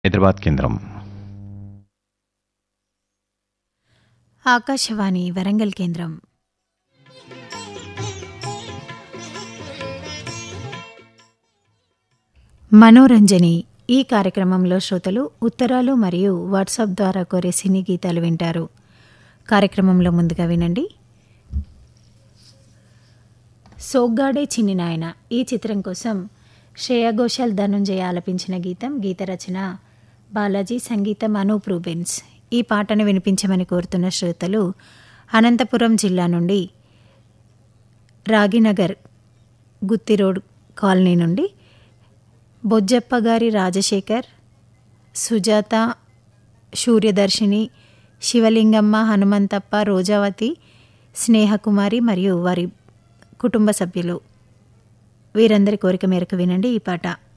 హైదరాబాద్ కేంద్రం ఆకాశవాణి వరంగల్ కేంద్రం మనోరంజని ఈ కార్యక్రమంలో శ్రోతలు ఉత్తరాలు మరియు వాట్సాప్ ద్వారా కోరే సినీ గీతాలు వింటారు కార్యక్రమంలో ముందుగా వినండి సోగ్గాడే చిన్ని నాయన ఈ చిత్రం కోసం శ్రేయా ఘోషాల్ ధనుంజయ ఆలపించిన గీతం గీత రచన బాలాజీ సంగీతం అనూప్ రూబెన్స్ ఈ పాటను వినిపించమని కోరుతున్న శ్రోతలు అనంతపురం జిల్లా నుండి రాగినగర్ గుత్తి రోడ్ కాలనీ నుండి బొజ్జప్ప గారి రాజశేఖర్ సుజాత సూర్యదర్శిని శివలింగమ్మ హనుమంతప్ప రోజావతి స్నేహకుమారి మరియు వారి కుటుంబ సభ్యులు వీరందరి కోరిక మేరకు వినండి ఈ పాట